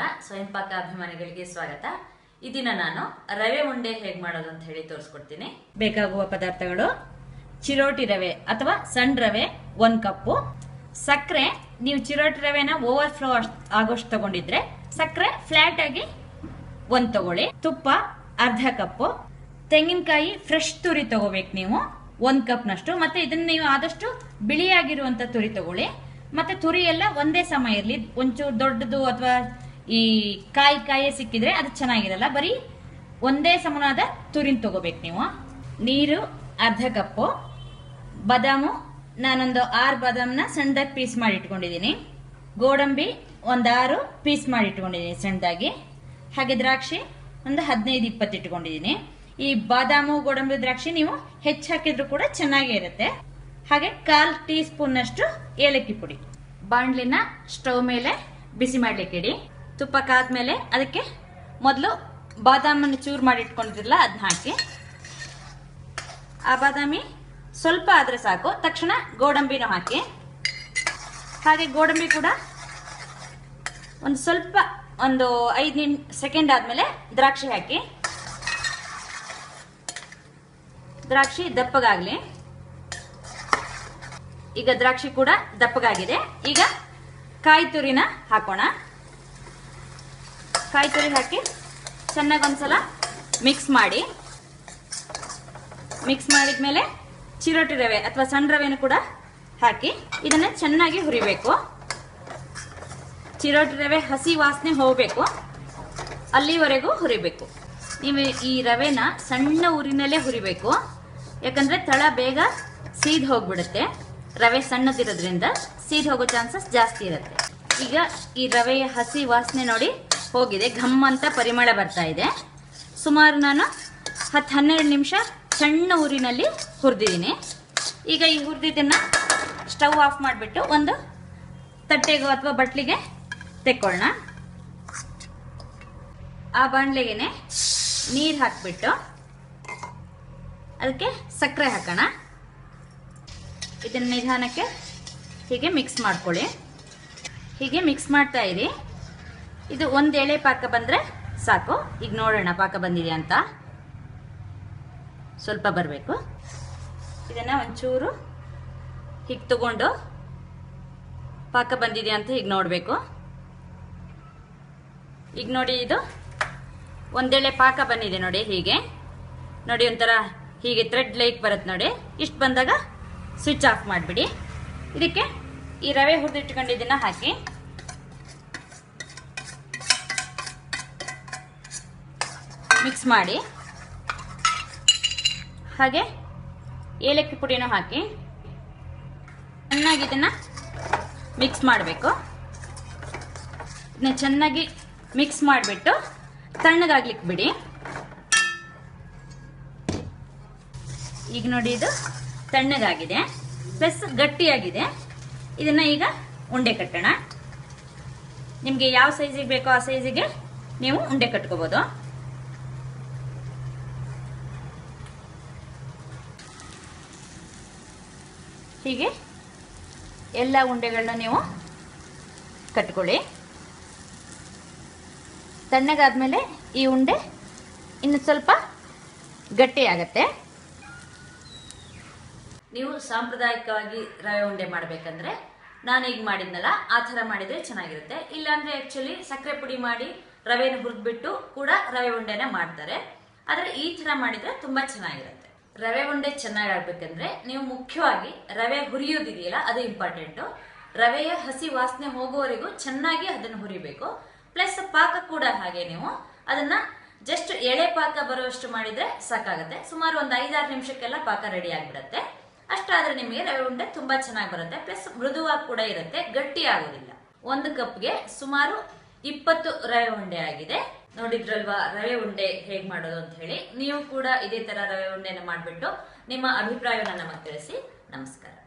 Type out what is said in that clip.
ಸ್ವಯಂ ಪಾಕ ಅಭಿಮಾನಿಗಳಿಗೆ ಸ್ವಾಗತ ಈ ದಿನ ನಾನು ರವೆ ಉಂಡೆ ಹೇಗ್ ಮಾಡೋದು ಅಂತ ಹೇಳಿ ತೋರಿಸ್ಕೊಡ್ತೀನಿ ಬೇಕಾಗುವ ಪದಾರ್ಥಗಳು ಚಿರೋಟಿ ರವೆ ಅಥವಾ ಸಣ್ಣ ರವೆ ಒಂದ್ ಕಪ್ಪು ಸಕ್ಕರೆ ನೀವು ಚಿರೋಟಿ ರವೆನ ಓವರ್ ಫ್ಲೋ ಆಗೋಷ್ಟು ತಗೊಂಡಿದ್ರೆ ಸಕ್ಕರೆ ಫ್ಲಾಟ್ ಆಗಿ ಒಂದ್ ತಗೊಳ್ಳಿ ತುಪ್ಪ ಅರ್ಧ ಕಪ್ಪು ತೆಂಗಿನಕಾಯಿ ಫ್ರೆಶ್ ತುರಿ ತಗೋಬೇಕು ನೀವು ಒಂದ್ ಕಪ್ ನಷ್ಟು ಮತ್ತೆ ಇದನ್ನ ನೀವು ಆದಷ್ಟು ಬಿಳಿಯಾಗಿರುವಂತ ತುರಿ ತಗೊಳ್ಳಿ ಮತ್ತೆ ತುರಿ ಎಲ್ಲ ಒಂದೇ ಸಮ ಇರ್ಲಿ ಒಂಚೂರು ದೊಡ್ಡದು ಅಥವಾ ಈ ಕಾಯಿ ಕಾಯಿ ಸಿಕ್ಕಿದ್ರೆ ಅದು ಚೆನ್ನಾಗಿರಲ್ಲ ಬರೀ ಒಂದೇ ಸಮನಾದ ತುರಿನ ತಗೋಬೇಕು ನೀವು ನೀರು ಅರ್ಧ ಕಪ್ಪು ಬಾದಾಮು ನಾನೊಂದು ಆರು ಬಾದಾಮ್ನ ಸಣ್ಣದಾಗಿ ಪೀಸ್ ಮಾಡಿ ಇಟ್ಕೊಂಡಿದ್ದೀನಿ ಗೋಡಂಬಿ ಒಂದು ಆರು ಪೀಸ್ ಮಾಡಿ ಇಟ್ಕೊಂಡಿದ್ದೀನಿ ಸಣ್ಣದಾಗಿ ಹಾಗೆ ದ್ರಾಕ್ಷಿ ಒಂದು ಹದಿನೈದು ಇಪ್ಪತ್ತು ಇಟ್ಕೊಂಡಿದ್ದೀನಿ ಈ ಬಾದಾಮು ಗೋಡಂಬಿ ದ್ರಾಕ್ಷಿ ನೀವು ಹೆಚ್ಚು ಹಾಕಿದ್ರು ಕೂಡ ಚೆನ್ನಾಗೇ ಇರುತ್ತೆ ಹಾಗೆ ಕಾಲ್ ಟೀ ಸ್ಪೂನ್ ಅಷ್ಟು ಏಲಕ್ಕಿ ಪುಡಿ ಬಾಣ್ಲಿನ ಸ್ಟವ್ ಮೇಲೆ ಬಿಸಿ ಮಾಡ್ಲಿಕ್ಕೆ ಇಡಿ ತುಪ್ಪ ಕಾದ್ಮೇಲೆ ಅದಕ್ಕೆ ಮೊದಲು ಬಾದಾಮನ್ನು ಚೂರು ಮಾಡಿ ಇಟ್ಕೊಂಡಿದ್ರಲ್ಲ ಅದನ್ನ ಹಾಕಿ ಆ ಬಾದಾಮಿ ಸ್ವಲ್ಪ ಆದ್ರೆ ಸಾಕು ತಕ್ಷಣ ಗೋಡಂಬಿನೂ ಹಾಕಿ ಹಾಗೆ ಗೋಡಂಬಿ ಕೂಡ ಒಂದು ಸ್ವಲ್ಪ ಒಂದು ಐದು ನಿಮ್ ಸೆಕೆಂಡ್ ಆದ್ಮೇಲೆ ದ್ರಾಕ್ಷಿ ಹಾಕಿ ದ್ರಾಕ್ಷಿ ದಪ್ಪಗಾಗ್ಲಿ ಈಗ ದ್ರಾಕ್ಷಿ ಕೂಡ ದಪ್ಪಗಾಗಿದೆ ಈಗ ಕಾಯಿ ತುರಿನ ಹಾಕೋಣ ಕಾಯಿ ತುರಿ ಹಾಕಿ ಚೆನ್ನಾಗಿ ಒಂದ್ಸಲ ಮಿಕ್ಸ್ ಮಾಡಿ ಮಿಕ್ಸ್ ಮಾಡಿದ್ಮೇಲೆ ಚಿರೋಟಿ ರವೆ ಅಥವಾ ಸಣ್ಣ ರವೆನೂ ಕೂಡ ಹಾಕಿ ಇದನ್ನ ಚೆನ್ನಾಗಿ ಹುರಿಬೇಕು ಚಿರೋಟಿ ರವೆ ಹಸಿ ವಾಸನೆ ಹೋಗಬೇಕು ಅಲ್ಲಿವರೆಗೂ ಹುರಿಬೇಕು ನೀವು ಈ ರವೆನ ಸಣ್ಣ ಊರಿನಲ್ಲೇ ಹುರಿಬೇಕು ಯಾಕಂದ್ರೆ ತಳ ಬೇಗ ಸೀದ್ ಹೋಗ್ಬಿಡುತ್ತೆ ರವೆ ಸಣ್ಣದಿರೋದ್ರಿಂದ ಸೀದ್ ಹೋಗೋ ಚಾನ್ಸಸ್ ಜಾಸ್ತಿ ಇರುತ್ತೆ ಈಗ ಈ ರವೆಯ ಹಸಿ ವಾಸನೆ ನೋಡಿ ಹೋಗಿದೆ ಘಮ್ ಅಂತ ಪರಿಮಳ ಬರ್ತಾ ಇದೆ ಸುಮಾರು ನಾನು ಹತ್ತು ಹನ್ನೆರಡು ನಿಮಿಷ ಸಣ್ಣ ಊರಿನಲ್ಲಿ ಹುರಿದಿದ್ದೀನಿ ಈಗ ಈ ಹುರಿದಿದ್ದನ್ನ ಸ್ಟವ್ ಆಫ್ ಮಾಡಿಬಿಟ್ಟು ಒಂದು ತಟ್ಟೆಗೋ ಅಥವಾ ಬಟ್ಲಿಗೆ ತೆಕ್ಕೊಳ್ಳೋಣ ಆ ಬಾಣಲೆಗೆನೆ ನೀರು ಹಾಕ್ಬಿಟ್ಟು ಅದಕ್ಕೆ ಸಕ್ಕರೆ ಹಾಕೋಣ ಇದನ್ನ ನಿಧಾನಕ್ಕೆ ಹೀಗೆ ಮಿಕ್ಸ್ ಮಾಡ್ಕೊಳ್ಳಿ ಹೀಗೆ ಮಿಕ್ಸ್ ಮಾಡ್ತಾ ಇರಿ ಇದು ಒಂದು ಎಳೆ ಪಾಕ ಬಂದರೆ ಸಾಕು ಈಗ ನೋಡೋಣ ಪಾಕ ಬಂದಿದೆ ಅಂತ ಸ್ವಲ್ಪ ಬರಬೇಕು ಇದನ್ನು ಒಂಚೂರು ಹೀಗೆ ತಗೊಂಡು ಪಾಕ ಬಂದಿದೆ ಅಂತ ಈಗ ನೋಡಬೇಕು ಈಗ ನೋಡಿ ಇದು ಒಂದೆಳೆ ಪಾಕ ಬಂದಿದೆ ನೋಡಿ ಹೀಗೆ ನೋಡಿ ಒಂಥರ ಹೀಗೆ ಥ್ರೆಡ್ ಲೈಕ್ ಬರುತ್ತೆ ನೋಡಿ ಇಷ್ಟು ಬಂದಾಗ ಸ್ವಿಚ್ ಆಫ್ ಮಾಡಿಬಿಡಿ ಇದಕ್ಕೆ ಈ ರವೆ ಹುರಿದಿಟ್ಕೊಂಡಿದ್ದನ್ನ ಹಾಕಿ ಮಿಕ್ಸ್ ಮಾಡಿ ಹಾಗೆ ಏಲಕ್ಕಿ ಪುಡಿನೂ ಹಾಕಿ ಚೆನ್ನಾಗಿ ಇದನ್ನ ಮಿಕ್ಸ್ ಮಾಡಬೇಕು ಇದನ್ನ ಚೆನ್ನಾಗಿ ಮಿಕ್ಸ್ ಮಾಡಿಬಿಟ್ಟು ತಣ್ಣಗಾಗ್ಲಿಕ್ಕೆ ಬಿಡಿ ಈಗ ನೋಡಿ ಇದು ತಣ್ಣಗಾಗಿದೆ ಪ್ಲಸ್ ಗಟ್ಟಿಯಾಗಿದೆ ಇದನ್ನ ಈಗ ಉಂಡೆ ಕಟ್ಟೋಣ ನಿಮಗೆ ಯಾವ ಸೈಜಿಗೆ ಬೇಕೋ ಆ ಸೈಜಿಗೆ ನೀವು ಉಂಡೆ ಕಟ್ಕೋಬಹುದು ಹೀಗೆ ಎಲ್ಲ ಉಂಡೆಗಳನ್ನ ನೀವು ಕಟ್ಕೊಳ್ಳಿ ತಣ್ಣಗಾದ್ಮೇಲೆ ಈ ಉಂಡೆ ಇನ್ನು ಸ್ವಲ್ಪ ಗಟ್ಟಿಯಾಗತ್ತೆ ನೀವು ಸಾಂಪ್ರದಾಯಿಕವಾಗಿ ರವೆ ಉಂಡೆ ಮಾಡಬೇಕಂದ್ರೆ ನಾನು ಈಗ ಮಾಡಿದ್ನಲ್ಲ ಆ ಥರ ಮಾಡಿದ್ರೆ ಚೆನ್ನಾಗಿರುತ್ತೆ ಇಲ್ಲಾಂದ್ರೆ ಆಕ್ಚುಲಿ ಸಕ್ಕರೆ ಪುಡಿ ಮಾಡಿ ರವೆನ ಹುರಿದ್ಬಿಟ್ಟು ಕೂಡ ರವೆ ಉಂಡೆನ ಮಾಡ್ತಾರೆ ಆದ್ರೆ ಈ ಥರ ಮಾಡಿದ್ರೆ ತುಂಬಾ ಚೆನ್ನಾಗಿರುತ್ತೆ ರವೆ ಉಂಡೆ ಚೆನ್ನಾಗಿ ಆಗ್ಬೇಕಂದ್ರೆ ನೀವು ಮುಖ್ಯವಾಗಿ ರವೆ ಹುರಿಯೋದಿದೆಯಲ್ಲ ಅದು ಇಂಪಾರ್ಟೆಂಟ್ ರವೆಯ ಹಸಿ ವಾಸನೆ ಹೋಗೋವರೆಗೂ ಚೆನ್ನಾಗಿ ಅದನ್ನು ಹುರಿಬೇಕು ಪ್ಲಸ್ ಪಾಕ ಕೂಡ ಹಾಗೆ ನೀವು ಅದನ್ನ ಜಸ್ಟ್ ಎಳೆ ಪಾಕ ಬರುವಷ್ಟು ಮಾಡಿದ್ರೆ ಸಾಕಾಗುತ್ತೆ ಸುಮಾರು ಒಂದು ಐದಾರು ನಿಮಿಷಕ್ಕೆಲ್ಲ ಪಾಕ ರೆಡಿ ಆಗಿಬಿಡುತ್ತೆ ಅಷ್ಟಾದ್ರೆ ನಿಮಗೆ ರವೆ ಉಂಡೆ ತುಂಬಾ ಚೆನ್ನಾಗಿ ಬರುತ್ತೆ ಪ್ಲಸ್ ಮೃದುವಾಗಿ ಕೂಡ ಇರುತ್ತೆ ಗಟ್ಟಿ ಆಗೋದಿಲ್ಲ ಒಂದು ಕಪ್ಗೆ ಸುಮಾರು ಇಪ್ಪತ್ತು ರವೆ ಉಂಡೆ ಆಗಿದೆ ನೋಡಿದ್ರಲ್ವಾ ರವೆ ಉಂಡೆ ಹೇಗ್ ಮಾಡೋದು ಅಂತ ಹೇಳಿ ನೀವು ಕೂಡ ಇದೇ ತರ ರವೆ ಉಂಡೆನ ಮಾಡ್ಬಿಟ್ಟು ನಿಮ್ಮ ಅಭಿಪ್ರಾಯವನ್ನ ನಮಗೆ ತಿಳಿಸಿ ನಮಸ್ಕಾರ